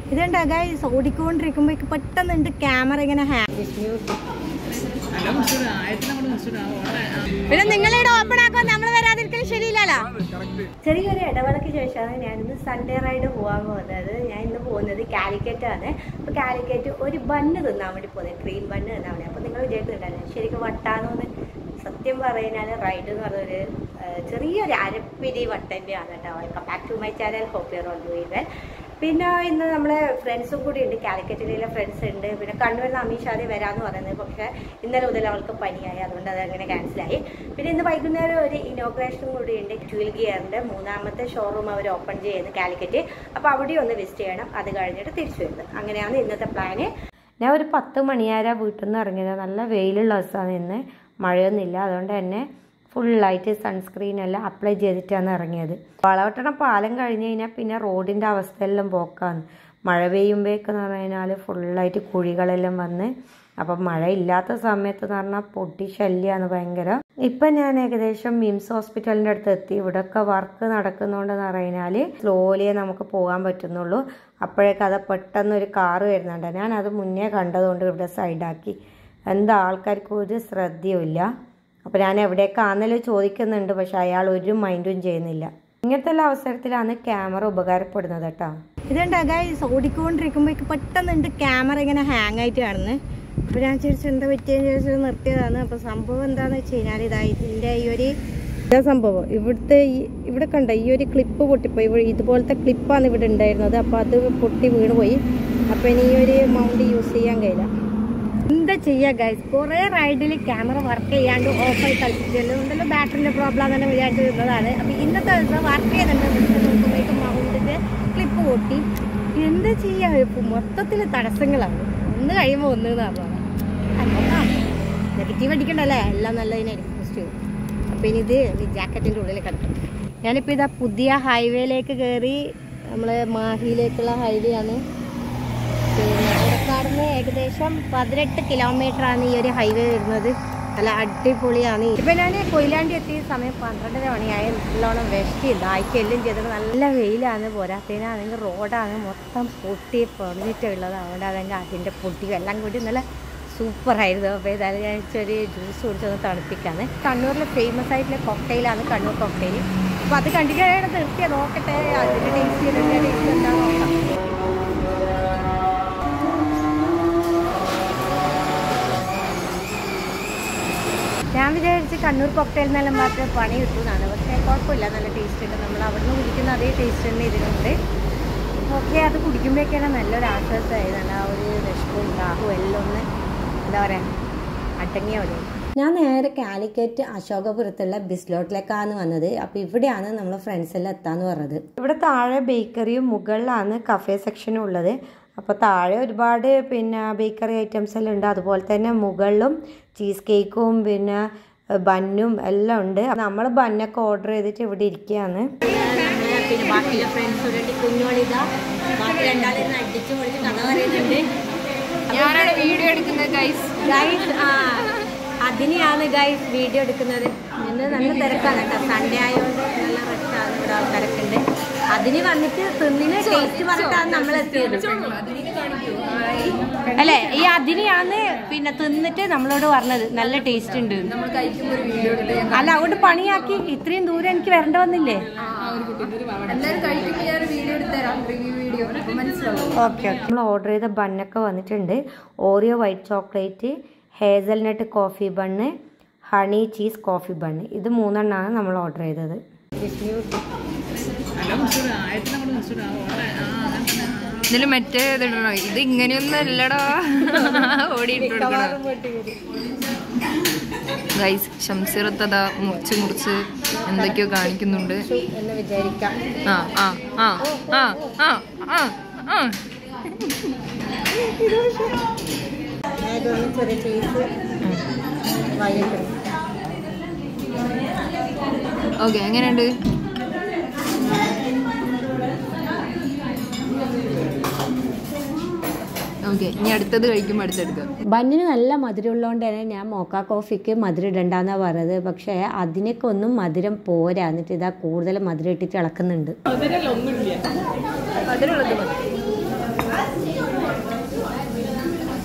ഇതുണ്ടാ guys ഓടിക്കൊണ്ടിരിക്കുമ്പോ പെട്ടെന്ന് ഉണ്ട് camera ഇങ്ങനെ ഹാങ് പിന്നെ നിങ്ങളിവിടെ ഓപ്പൺ ആക്കുമ്പോ നമ്മൾ വരാതിരിക്കലും ശരിയില്ലല്ലോ ചെറിയൊരു ഇടവേളയ്ക്ക് ശേഷമാണ് ഞാൻ ഇന്ന് സൺഡേ റൈഡ് പോകാൻ പോകുന്നത് ഞാൻ ഇന്ന് പോകുന്നത് കാലിക്കറ്റ് ആണ് അപ്പൊ കാലിക്കറ്റ് ഒരു ബണ്ണ് തിന്നാൻ വേണ്ടി പോകുന്നത് ക്രീം ബണ്ണ് തിന്നാൻ വേണ്ടി അപ്പൊ നിങ്ങൾ വിചാരിക്കുന്നുണ്ടായിരുന്നു ശരിക്കും വട്ടാണോന്ന് സത്യം പറഞ്ഞാൽ റൈഡ് എന്ന് പറഞ്ഞൊരു ആ, ചെറിയൊരു അരപ്പിരി വട്ടൻ്റെ ആണ് കേട്ടോ welcome back to my channel hope you're all doing well പിന്നെ ഇന്ന് നമ്മളെ ഫ്രണ്ട്സും കൂടി ഉണ്ട് കാലിക്കറ്റിലെ ഫ്രണ്ട്സ് ഉണ്ട് പിന്നെ കണ്ണൂരിൽ അമീഷാദി വരാമെന്ന് പറയുന്നത് പക്ഷേ ഇന്നലെ മുതൽ അവൾക്ക് പനിയായി അതുകൊണ്ട് അത് അങ്ങനെ ക്യാൻസലായി പിന്നെ ഇന്ന് വൈകുന്നേരം ഒരു ഇനോഗ്രേഷനും കൂടി ഉണ്ട് ട്വൽ ഗിയറിൻ്റെ മൂന്നാമത്തെ ഷോറൂം അവർ ഓപ്പൺ ചെയ്യുന്നത് കാലിക്കറ്റ് അപ്പോൾ അവിടെ ഒന്ന് വിസിറ്റ് ചെയ്യണം അത് കഴിഞ്ഞിട്ട് തിരിച്ചു വരുന്നത് അങ്ങനെയാണ് ഇന്നത്തെ പ്ലാന് ഞാൻ ഒരു പത്ത് മണിയാര വീട്ടിൽ നിന്ന് ഇറങ്ങിയത് നല്ല വെയിലുള്ള ദിവസമാണ് ഇന്ന് മഴയൊന്നുമില്ല അതുകൊണ്ട് തന്നെ ഫുള്ളായിട്ട് സൺസ്ക്രീൻ എല്ലാം അപ്ലൈ ചെയ്തിട്ടാണ് ഇറങ്ങിയത് വളവട്ടണ പാലം കഴിഞ്ഞ് കഴിഞ്ഞാൽ പിന്നെ റോഡിൻ്റെ അവസ്ഥയെല്ലാം പോക്കാണ് മഴ പെയ്യുമ്പോഴേക്കെന്ന് പറഞ്ഞു കഴിഞ്ഞാൽ ഫുള്ളായിട്ട് കുഴികളെല്ലാം വന്ന് അപ്പം മഴ ഇല്ലാത്ത സമയത്ത് എന്ന് പറഞ്ഞാൽ പൊട്ടി ശല്യമാണ് ഭയങ്കര ഇപ്പം ഞാൻ ഏകദേശം മിംസ് ഹോസ്പിറ്റലിൻ്റെ അടുത്ത് എത്തി ഇവിടെയൊക്കെ വർക്ക് നടക്കുന്നതുകൊണ്ടെന്ന് പറഞ്ഞാൽ സ്ലോലിയേ നമുക്ക് പോകാൻ പറ്റുന്നുള്ളൂ അപ്പോഴേക്കും അത് പെട്ടെന്ന് ഒരു കാറ് വരുന്നുണ്ട് ഞാൻ അത് മുന്നേ കണ്ടതുകൊണ്ട് ഇവിടെ സൈഡാക്കി എന്താ ആൾക്കാർക്ക് ഒരു ശ്രദ്ധയുമില്ല അപ്പോൾ ഞാൻ എവിടേക്കാണെന്നല്ലോ ചോദിക്കുന്നുണ്ട് പക്ഷെ അയാൾ ഒരു മൈൻഡും ചെയ്യുന്നില്ല ഇങ്ങനത്തെ എല്ലാ അവസരത്തിലാണ് ക്യാമറ ഉപകാരപ്പെടുന്നത് കേട്ടോ ഇതുണ്ടാ ഗൈസ് ഓടിക്കൊണ്ടിരിക്കുമ്പോഴേക്ക് പെട്ടെന്ന് ഉണ്ട് ക്യാമറ ഇങ്ങനെ ഹാങ് ആയിട്ട് കാണുന്നത് അപ്പോൾ ഞാൻ ചോദിച്ചു എന്താ പറ്റിയെന്ന് ചോദിച്ചത് നിർത്തിയതാണ് അപ്പോൾ സംഭവം എന്താണെന്ന് വെച്ച് കഴിഞ്ഞാൽ ഇതാ ഇതിൻ്റെ ഈ ഒരു ഇതാ സംഭവം ഇവിടുത്തെ ഈ ഇവിടെ കണ്ട ഈ ഒരു ക്ലിപ്പ് പൊട്ടിപ്പോയി ഇവിടെ ഇതുപോലത്തെ ക്ലിപ്പാണ് ഇവിടെ ഉണ്ടായിരുന്നത് അപ്പോൾ അത് പൊട്ടി വീണുപോയി അപ്പോൾ ഇനി ഈ ഒരു മൗണ്ട് യൂസ് ചെയ്യാൻ കഴിയില്ല എന്താ ചെയ്യാ ഗൈസ് കുറെ റൈഡിൽ ക്യാമറ വർക്ക് ചെയ്യാണ്ട് ഓഫായി കളിച്ചിട്ടല്ലോ ഉണ്ടല്ലോ ബാറ്ററിന്റെ പ്രോബ്ലം തന്നെ വിചാരിച്ചു നിന്നതാണ് അപ്പൊ ഇന്നത്തെ ദിവസം വർക്ക് ചെയ്യുന്നുണ്ട് പക്ഷെ നോക്കുമ്പോഴേക്കും മൗണ്ടിന്റെ ക്ലിപ്പ് പൊട്ടി എന്താ ചെയ്യാ ഇപ്പൊ മൊത്തത്തിൽ തടസ്സങ്ങളാണ് ഒന്ന് കഴിയുമ്പോൾ ഒന്ന് നെഗറ്റീവ് അടിക്കണ്ടല്ലേ എല്ലാം നല്ലതിനായിരിക്കും പോസിറ്റീവ് അപ്പൊ ഇനി ഇത് ജാക്കറ്റിന്റെ ഉള്ളിൽ കിടക്കും ഞാനിപ്പോ ഇതാ പുതിയ ഹൈവേയിലേക്ക് കയറി നമ്മള് മാഹിയിലേക്കുള്ള ഹൈവേ ആണ് പിന്നെ പുറക്കാടുന്ന് ഏകദേശം പതിനെട്ട് കിലോമീറ്റർ ആണ് ഈ ഒരു ഹൈവേ വരുന്നത് നല്ല അടിപൊളിയാണ് ഇപ്പൊ ഞാൻ കൊയിലാണ്ടി എത്തിയ സമയം പന്ത്രണ്ടര മണിയായ നല്ലോണം വെഷ്ടി ദാഹിക്കെല്ലാം ചെയ്തത് നല്ല വെയിലാണ് പോരാത്തതിനാണെങ്കിൽ റോഡാണ് മൊത്തം പൊട്ടി പൊളിഞ്ഞിട്ടുള്ളത് അതുകൊണ്ട് അതെങ്കിൽ അതിൻ്റെ പൊട്ടിയും എല്ലാം കൂടി നല്ല സൂപ്പറായിരുന്നു അപ്പോൾ ഏതായാലും ഞാൻ ചെറിയ ജ്യൂസ് കുടിച്ചൊന്ന് തണുപ്പിക്കാണ് കണ്ണൂരിലെ ഫേമസ് ആയിട്ടുള്ള കോക്ടെയിലാണ് കണ്ണൂർ കോക്ടെയിൽ അപ്പോൾ അത് കണ്ടിട്ടാണ് നിർത്തിയ നോക്കട്ടെ അതിൻ്റെ ടേസ്റ്റ് ചെയ്തിട്ട് ടേസ്റ്റ് എന്താ നോക്കാം ഞാൻ വിചാരിച്ച് കണ്ണൂർ കോക്ടെയിൽ നിന്നെല്ലാം മാത്രമേ പണി കിട്ടുന്നതാണ് പക്ഷേ കുഴപ്പമില്ല നല്ല ടേസ്റ്റ് ഉണ്ട് നമ്മൾ അവിടുന്ന് കുടിക്കുന്ന അതേ ടേസ്റ്റ് തന്നെ ഇതിനുണ്ട് ഓക്കെ അത് കുടിക്കുമ്പോഴേക്കാണ് നല്ലൊരു ആശ്വാസമായിരുന്നു ആ ഒരു വിഷമവും ദാഹവും എല്ലാം ഒന്ന് എന്താ പറയുക അടങ്ങിയ പോലെ ഞാൻ നേരെ കാലിക്കറ്റ് അശോകപുരത്തുള്ള ബിസ്ലോട്ടിലേക്കാണ് വന്നത് അപ്പോൾ ഇവിടെയാണ് നമ്മൾ ഫ്രണ്ട്സ് എല്ലാം എത്താന്ന് പറഞ്ഞത് ഇവിടെ താഴെ ബേക്കറിയും മുകളിലാണ് കഫേ സെക്ഷനും ഉള്ളത് അപ്പോൾ താഴെ ഒരുപാട് പിന്നെ ബേക്കറി ഐറ്റംസ് എല്ലാം ഉണ്ട് അതുപോലെ തന്നെ മുകളിലും ചീസ് കേക്കും പിന്നെ ബന്നും എല്ലാം ഉണ്ട് നമ്മൾ ബന്നൊക്കെ ഓർഡർ ചെയ്തിട്ട് ഇവിടെ ഇരിക്കുകയാണ് പിന്നെ ബാക്കിയുള്ള ഫ്രണ്ട്സ് കുഞ്ഞോളിതാ ബാക്കി രണ്ടാളും അടിച്ചു പൊളിച്ച് കഥ പറയുന്നുണ്ട് ഞാനാണ് വീഡിയോ എടുക്കുന്നത് ഗൈസ് ഗൈസ് ആ അതിനെയാണ് ഗൈസ് വീഡിയോ എടുക്കുന്നത് ഇന്ന് നല്ല തിരക്കാണ് കേട്ടോ സൺഡേ ആയതുകൊണ്ട് നല്ല റഷാണ് ഇവിടെ ആൾക്കാരൊക്കെ ഉണ്ട് അതിന് വന്നിട്ട് തിന്നിന് ടേസ്റ്റ് പറഞ്ഞിട്ടാണ് നമ്മൾ എത്തിയത് അല്ലേ ഈ അതിനെയാണ് പിന്നെ തിന്നിട്ട് നമ്മളോട് പറഞ്ഞത് നല്ല ടേസ്റ്റ് ഉണ്ട് എന്ന്. നമ്മൾ കഴിക്കുമ്പോൾ ഒരു വീഡിയോ എടുത്ത് അല്ല അതുകൊണ്ട് പണിയാക്കി ഇത്രയും ദൂരം എനിക്ക് വരേണ്ട വന്നില്ലേ എന്തായാലും കഴിക്കുമ്പോൾ ഞാൻ ഒരു വീഡിയോ എടുത്ത് തരാം റിവ്യൂ വീഡിയോ മനസ്സിലാവും ഓക്കെ നമ്മൾ ഓർഡർ ചെയ്ത ബണ്ണൊക്കെ വന്നിട്ടുണ്ട് Oreo white chocolate hazelnut coffee bun honey cheese coffee bun ഇത് മൂന്നെണ്ണമാണ് നമ്മൾ ഓർഡർ ചെയ്തത് ഇതിൽ മറ്റേ ഇതിടണോ ഇത് ഇങ്ങനെയൊന്നും അല്ലടാ ഓടിയിട്ട് ഗൈസ് ശംസിറത്തത മുറിച്ച് മുറിച്ച് എന്തൊക്കെയോ കാണിക്കുന്നുണ്ട് എന്ന് വിചാരിക്കാം ആ ആ ആ ആ ആ ആ ആ ഇതൊന്ന് ചെറിയ ചീസ് വാങ്ങിയിട്ടുണ്ട് ഓക്കെ എങ്ങനെയുണ്ട് ഓക്കെ ഇനി അടുത്തത് കഴിക്കുമ്പോൾ അടുത്തെടുക്കാം ബന്നിന് നല്ല മധുരം ഉള്ളതുകൊണ്ട് തന്നെ ഞാൻ മോക്ക കോഫിക്ക് മധുരം ഇടണ്ടെന്നാണ് പറഞ്ഞത് പക്ഷേ അതിനൊക്കെ ഒന്നും മധുരം പോരാ എന്നിട്ട് ഇതാ കൂടുതൽ മധുരം ഇട്ടിട്ട് ഇളക്കുന്നുണ്ട്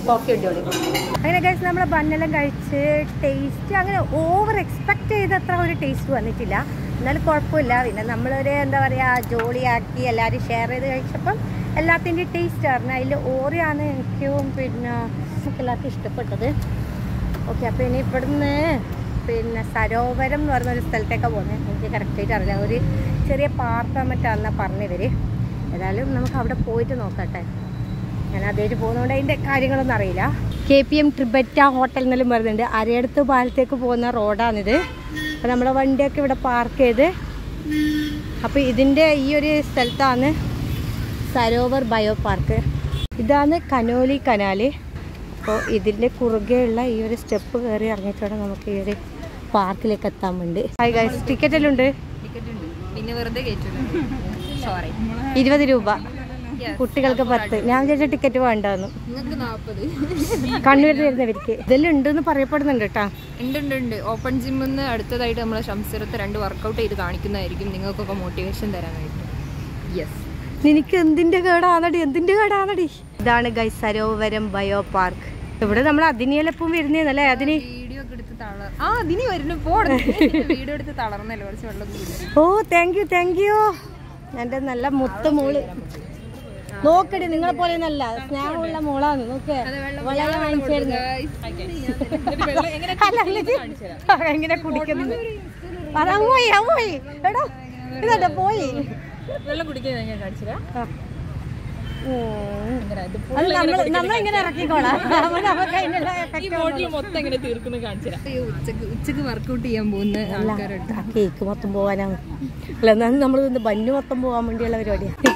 കോഫി അടിപൊളി അങ്ങനെ കഴിച്ച് നമ്മൾ ബണ്ണെല്ലാം കഴിച്ച് ടേസ്റ്റ് അങ്ങനെ ഓവർ എക്സ്പെക്ട് ചെയ്തത്ര ഒരു ടേസ്റ്റ് വന്നിട്ടില്ല എന്നാലും കുഴപ്പമില്ല പിന്നെ നമ്മളൊരു എന്താ പറയുക ജോളിയാക്കി എല്ലാവരും ഷെയർ ചെയ്ത് കഴിച്ചപ്പം എല്ലാത്തിൻ്റെയും ടേസ്റ്റ് ആയിരുന്നു അതിൽ ഓറിയാണ് എനിക്കും പിന്നെ നമുക്ക് എല്ലാവർക്കും ഇഷ്ടപ്പെട്ടത് ഓക്കെ അപ്പോൾ ഇനി ഇവിടുന്ന് പിന്നെ സരോവരം എന്ന് പറഞ്ഞൊരു സ്ഥലത്തേക്കാണ് പോകുന്നത് എനിക്ക് കറക്റ്റായിട്ട് അറിയില്ല ഒരു ചെറിയ പാർക്കാൻ മറ്റാണെന്നാണ് പറഞ്ഞിവർ ഏതായാലും നമുക്ക് അവിടെ പോയിട്ട് നോക്കട്ടെ ഞാൻ അതേറ്റ് പോകുന്നതുകൊണ്ട് അതിൻ്റെ കാര്യങ്ങളൊന്നും അറിയില്ല K P M Tribute hotel എന്നെല്ലാം പറയുന്നുണ്ട് അരയടുത്ത് പാലത്തേക്ക് പോകുന്ന റോഡാണിത് അപ്പോൾ നമ്മുടെ വണ്ടിയൊക്കെ ഇവിടെ പാർക്ക് ചെയ്ത് അപ്പോൾ ഇതിൻ്റെ ഈ ഒരു സ്ഥലത്താണ് സരോവർ ബയോ പാർക്ക് ഇതാണ് കനോലി കനാല് അപ്പോൾ ഇതിൻ്റെ കുറുകെയുള്ള ഈ ഒരു സ്റ്റെപ്പ് കയറി ഇറങ്ങിയിട്ടാണ് നമുക്ക് ഈ ഒരു പാർക്കിലേക്ക് എത്താൻ വേണ്ടി ഹായ് ഗൈസ് ടിക്കറ്റ് എല്ലാം ഉണ്ട് ടിക്കറ്റ് ഉണ്ട് പിന്നെ വെറുതെ കയറ്റുന്നു സോറി ഇരുപത് രൂപ കുട്ടികൾക്ക് പത്ത് ഞാൻ വിചാരിച്ച ടിക്കറ്റ് വേണ്ടെന്ന് നിങ്ങൾക്ക് നാൽപ്പത് കണ്ണൂരിൽ വരുന്നവർക്ക് ഇതെല്ലാം ഉണ്ടെന്ന് പറയപ്പെടുന്നുണ്ട് കേട്ടോ ഉണ്ട് ഉണ്ട് ഉണ്ട് ഓപ്പൺ ജിമ്മിന്ന് അടുത്തതായിട്ട് നമ്മളെ ശംസിറത്ത് രണ്ട് വർക്കൗട്ട് ചെയ്ത് കാണിക്കുന്നതായിരിക്കും നിങ്ങൾക്കൊക്കെ മോട്ടിവേഷൻ തരാനായിട്ട് യെസ് നിനക്ക് എന്തിന്റെ കേടാണടി എന്തിന്റെ കേടാണടി ഇതാണ് ഗൈ സരോവരം ബയോ പാർക്ക് ഇവിടെ നമ്മൾ അതിനെയല്ലപ്പം വരുന്നേന്നല്ലേ അതിന് വീഡിയോ ഒക്കെ എടുത്ത് തളർ ആ അതിനി വരുന്നു പോ വീഡിയോ എടുത്ത് തളർന്നല്ലോ കുറച്ച് വെള്ളം കുടിച്ചു oh thank you thank you എൻ്റെ നല്ല മുത്ത മോള് നോക്കടി നിങ്ങളെ പോലെ നല്ല സ്നേഹമുള്ള മോളാണ് നോക്ക് വളരെ വാങ്ങിച്ചായിരുന്നു അല്ല, അല്ല, ഇത് എങ്ങനെ കുടിക്കുന്നത് അതാ പോയി ആ പോയി എടോ ഇതാ പോയി വെള്ളം കുടിക്കാൻ ഞാൻ കാണിച്ചില്ല ആ. ഉം. അത് നമ്മൾ നമ്മളിങ്ങനെ ഇറക്കിക്കോളാം നമ്മൾ നമുക്ക് അതിനുള്ള effect ഒന്നും മൊത്തം എങ്ങനെ തീർക്കുന്ന കാണിച്ചില്ല ഉച്ചക്ക് ഉച്ചക്ക് വർക്കൗട്ട് ചെയ്യാൻ പോകുന്ന ആൾക്കാരുണ്ട് ആ കേക്ക് മൊത്തം പോകാനാണ് അല്ല എന്നാലും നമ്മൾ ബന്നു മൊത്തം പോകാൻ വേണ്ടിയുള്ള പരിപാടിയാണ്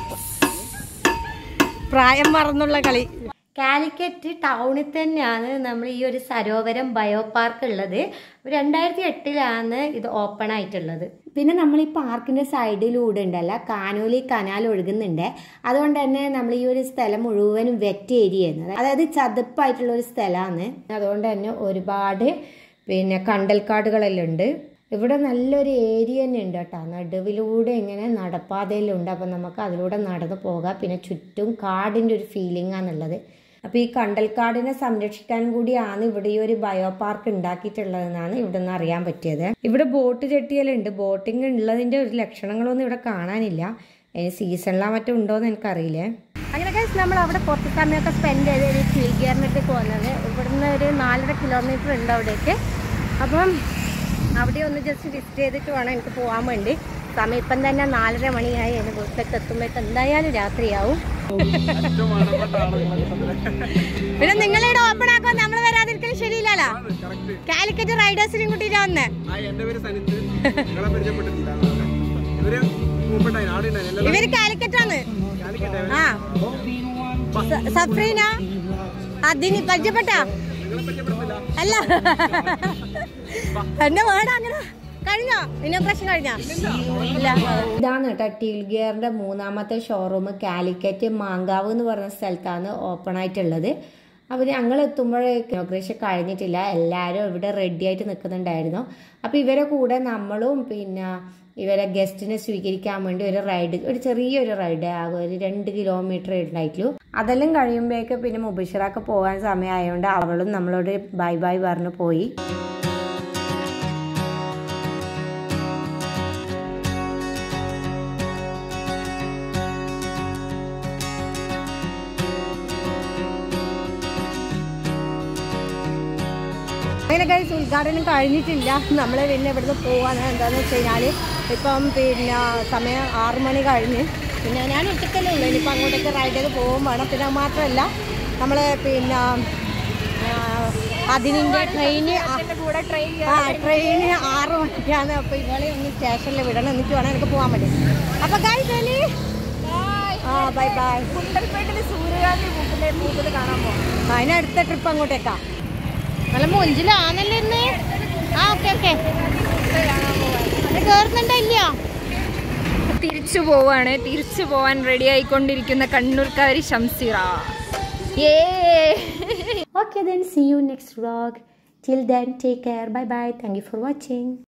പ്രായം മറന്നുള്ള കളി കാലിക്കറ്റ് ടൗണിൽ തന്നെയാണ് നമ്മൾ ഈ ഒരു സരോവരം ബയോ പാർക്ക് ഉള്ളത് രണ്ടായിരത്തി എട്ടിലാണ് ഇത് ഓപ്പൺ ആയിട്ടുള്ളത് പിന്നെ നമ്മൾ ഈ പാർക്കിന്റെ സൈഡിലൂടെ ഉണ്ടല്ല കാനോലി കനാൽ ഒഴുകുന്നുണ്ട് അതുകൊണ്ട് തന്നെ നമ്മൾ ഈ ഒരു സ്ഥലം മുഴുവനും വെറ്റ് ഏരിയ അതായത് ചതുപ്പായിട്ടുള്ള ഒരു സ്ഥലമാണ് അതുകൊണ്ട് തന്നെ ഒരുപാട് പിന്നെ കണ്ടൽക്കാടുകളെല്ലാം ഉണ്ട് ഇവിടെ നല്ലൊരു ഏരിയ തന്നെ ഉണ്ട് കേട്ടോ നടുവിലൂടെ ഇങ്ങനെ നടപ്പാതയിലുണ്ട് അപ്പം നമുക്ക് അതിലൂടെ നടന്നു പോകാം പിന്നെ ചുറ്റും കാടിൻ്റെ ഒരു ഫീലിംഗ് ആണുള്ളത് അപ്പോൾ ഈ കണ്ടൽക്കാടിനെ സംരക്ഷിക്കാൻ കൂടിയാണ് ഇവിടെ ഈ ഒരു ബയോ പാർക്ക് ഉണ്ടാക്കിയിട്ടുള്ളതെന്നാണ് ഇവിടെ നിന്ന് അറിയാൻ പറ്റിയത് ഇവിടെ ബോട്ട് ചെട്ടിയെല്ലാം ബോട്ടിംഗ് ഉള്ളതിൻ്റെ ഒരു ലക്ഷണങ്ങളൊന്നും ഇവിടെ കാണാനില്ല ഇനി സീസണിലാ മറ്റും ഉണ്ടോയെന്ന് എനിക്കറിയില്ലേ അങ്ങനെ കഴിച്ച് നമ്മൾ അവിടെ കുറച്ച് സമയമൊക്കെ സ്പെൻഡ് ചെയ്ത് ഒരു കിൽഗിയറിനടുത്തേക്ക് വന്നത് ഇവിടുന്ന് ഒരു നാലര കിലോമീറ്റർ ഉണ്ട് അവിടേക്ക് അപ്പം അവിടെ ഒന്ന് ജസ്റ്റ് വിസിറ്റ് ചെയ്തിട്ട് വേണം എനിക്ക് പോകാൻ വേണ്ടി സമയം ഇപ്പം തന്നെ നാലര മണിയായി എൻ്റെ വീട്ടിലേക്ക് എത്തുമ്പോഴേക്ക് എന്തായാലും രാത്രിയാവും പിന്നെ നിങ്ങളിവിടെ ഓപ്പൺ ആക്കുമ്പോൾ നമ്മൾ വരാതിരിക്കലും ശരിയില്ലല്ലോ കാലിക്കറ്റ് റൈഡേഴ്സിനും കൂട്ടിയിട്ടാ വന്നേ ഹായ് എന്റെ പേര് സനിത്ത് നിങ്ങളെ പരിചയപ്പെട്ടിട്ടില്ല ഇവര് മുമ്പുണ്ടായി ആടെ ഉണ്ടായി ഇവര് കാലിക്കറ്റ് ആണ് ആ സ- സഫ്രീന അതിന് പരിചയപ്പെട്ട നിങ്ങളെ പരിചയപ്പെടുത്തില്ല അല്ല എന്റെ വേർഡ് അങ്ങനെ കഴിഞ്ഞോ ഇനോഗ്രേഷൻ കഴിഞ്ഞോ ഇല്ല ഇതാണ് കേട്ടോ ടീൽ ഗിയറിന്റെ മൂന്നാമത്തെ ഷോറൂം കാലിക്കറ്റ് മാങ്കാവ് എന്ന് പറഞ്ഞ സ്ഥലത്താണ് ഓപ്പൺ ആയിട്ടുള്ളത് അപ്പോൾ ഞങ്ങൾ എത്തുമ്പോഴേക്ക് ഇനോഗ്രേഷൻ കഴിഞ്ഞിട്ടില്ല എല്ലാവരും ഇവിടെ റെഡി ആയിട്ട് നിൽക്കുന്നുണ്ടായിരുന്നു അപ്പോൾ ഇവരെ കൂടെ നമ്മളും പിന്നെ ഇവരെ ഗസ്റ്റിനെ സ്വീകരിക്കാൻ വേണ്ടി ഒരു റൈഡ് ഒരു ചെറിയൊരു റൈഡ് ആകും ഒരു രണ്ട് കിലോമീറ്റർ ഉണ്ടായിട്ടുള്ളൂ അതെല്ലാം കഴിയുമ്പോഴേക്ക് പിന്നെ മുബിഷറൊക്കെ പോകാൻ സമയമായതുകൊണ്ട് അവളും നമ്മളോട് ബൈ ബൈ പറഞ്ഞു പോയി അങ്ങനെ കഴിച്ച് ഉദ്ഘാടനം കഴിഞ്ഞിട്ടില്ല നമ്മൾ പിന്നെ ഇവിടുന്ന് പോവാണ് എന്താണെന്ന് വെച്ച് കഴിഞ്ഞാൽ ഇപ്പം പിന്നെ സമയം ആറു മണി കഴിഞ്ഞ് പിന്നെ ഞാൻ ഒറ്റക്കല്ലേ ഉള്ളൂ ഇനിയിപ്പോൾ അങ്ങോട്ടേക്ക് റൈഡ് ചെയ്ത് പോകും വേണം പിന്നെ അത് മാത്രമല്ല നമ്മൾ പിന്നെ അതിനിൻ്റെ ട്രെയിന് കൂടെ ട്രെയിൻ ആ ട്രെയിന് ആറ് മണിക്കാണ് അപ്പോൾ ഇവളെ ഒന്ന് സ്റ്റേഷനിൽ വിടണം എന്നിട്ട് വേണം എനിക്ക് പോകാൻ വേണ്ടി അപ്പോൾ കഴിച്ചല്ലേ ആ ബൈ ബൈ കുണ്ടൽപേട്ടിൽ സൂര്യകാന്തി പൂക്കിലെ പൂക്കത് കാണാൻ പോകാം അതിനടുത്ത ട്രിപ്പ് അങ്ങോട്ടേക്കാ നല്ല മുഞ്ചിലാണല്ലേ ഇന്ന് ആ ഓക്കെ ഓക്കെ കേറുന്നുണ്ടല്ലോ തിരിച്ചു പോവാണ് തിരിച്ചു പോവാൻ റെഡി ആയിക്കൊണ്ടിരിക്കുന്ന കണ്ണൂർക്കാരി ഷംസിറ ഏ Okay, then see you next vlog. Till then, take care. Bye bye. Thank you for watching.